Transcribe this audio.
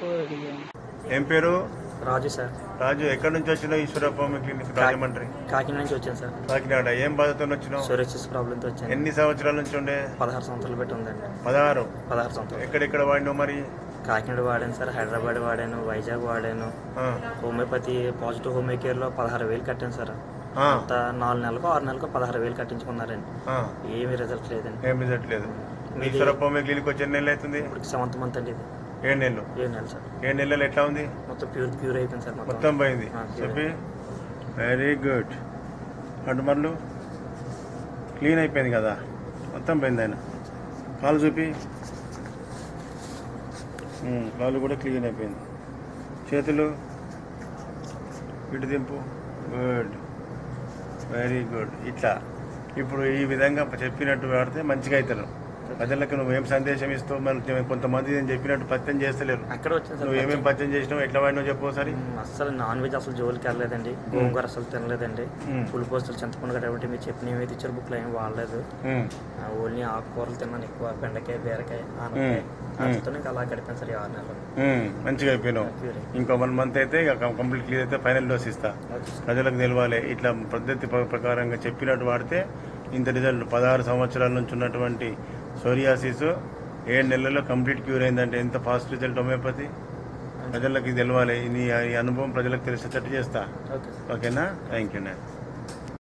ఎక్కువ అడిగాను ఏం పేరు రాజు సార్ రాజు ఎక్కడి నుంచి వచ్చినావు ఈశ్వరప్ప క్లినిక్ రాజమండ్రి కాకినాడ నుంచి వచ్చాను సార్ కాకినాడ ఏం బాధతో వచ్చినావు సోరియాసిస్ ప్రాబ్లంతో వచ్చాను ఎన్ని సంవత్సరాల నుంచి ఉండే పదహారు సంవత్సరాలు పెట్టి ఉందండి పదహారు పదహారు సంవత్సరాలు ఎక్కడెక్కడ వాడినావు మరి కాకినాడ వాడాను సార్ హైదరాబాద్ వాడాను వైజాగ్ వాడాను ఆ, హోమియోపతి పాజిటివ్ హోమియో కేర్లో పదహారు వేలు కట్టాను సార్ ఆ, అంత నాలుగు నెలలకు ఆరు నెలలకు పదహారు వేలు కట్టించుకున్నారండి ఆ. ఏమీ రిజల్ట్ లేదండి ఏం రిజల్ట్ లేదు ఈశ్వరప్ప క్లినిక్ వచ్చి ఎన్ని నెలలు అవుతుంది ఇప్పుడు సెవెంత్ మంత్ అండి ఇది ఏడు నెలలు ఏడు నెలలు సార్ ఏడు నెలలు ఎట్లా ఉంది మొత్తం ప్యూర్ ప్యూర్ అయిపోయింది సార్ మొత్తం మొత్తం పోయింది ఆ, clear చెప్పి వెరీ గుడ్ అడ్డుమర్లు క్లీన్ అయిపోయింది కదా మొత్తం పోయింది ఆయన కాలు చూపి ఉమ్, కాలు కూడా క్లీన్ అయిపోయింది చేతులు ఇటు దింపు గుడ్ వెరీ గుడ్ ఇట్లా ఇప్పుడు ఈ విధంగా చెప్పినట్టు వాడితే మంచిగా అవుతారు ప్రజలకు నువ్వు ఏం సందేశం ఇస్తావు మరి కొంతమంది నేను చెప్పినట్టు పత్యం చేస్తలేరు అక్కడ వచ్చాను సార్ నువ్వు ఏమేం పత్యం చేసినావు ఎట్లా వాడినావు చెప్పు ఒకసారి మ్మ్, అస్సలు నాన్ వెజ్ అసలు జోలికి వెళ్ళలేదండి గోంగూర అసలు తినలేదండి మ్మ్. పులి పోస్తులు చింతపండు కాబట్టి మీరు చెప్పిన ఏమైతే ఇచ్చారు బుక్లో ఏం వాడలేదు ఉమ్. ఆ, ఓన్లీ ఆకుకూరలు తిన్నాను ఎక్కువ బెండకాయ బీరకాయ ఆనకాయ వాటితో ఇంకా అలా గడిపాను సార్ ఈ ఆరు నెలలు ఉమ్, మంచిగా అయిపోయినావు ప్యూర్ అయ్యి. ఇంకో వన్ మంత్ అయితే ఇక కంప్లీట్ క్లియర్ అయితే ఫైనల్ డోస్ ఇస్తా ఓకే సార్. ప్రజలకు తెలవాలి ఇట్లా పద్ధతి ప్ర- ప్రకారంగా చెప్పినట్టు వాడితే ఇంత రిజల్ట్ పదహారు సంవత్సరాల నుంచి ఉన్నటువంటి సోరియాసిస్ ఏడు నెలల్లో కంప్లీట్ క్యూర్ అయిందంటే ఎంత ఫాస్ట్ రిజల్ట్ హోమియోపతి ప్రజలకు ఇది తెలవాలి నీ ఈ అనుభవం ప్రజలకు తెలిసేటట్టు చేస్తా ఓకే సార్ ఓకేనా థ్యాంక్ యూ నేను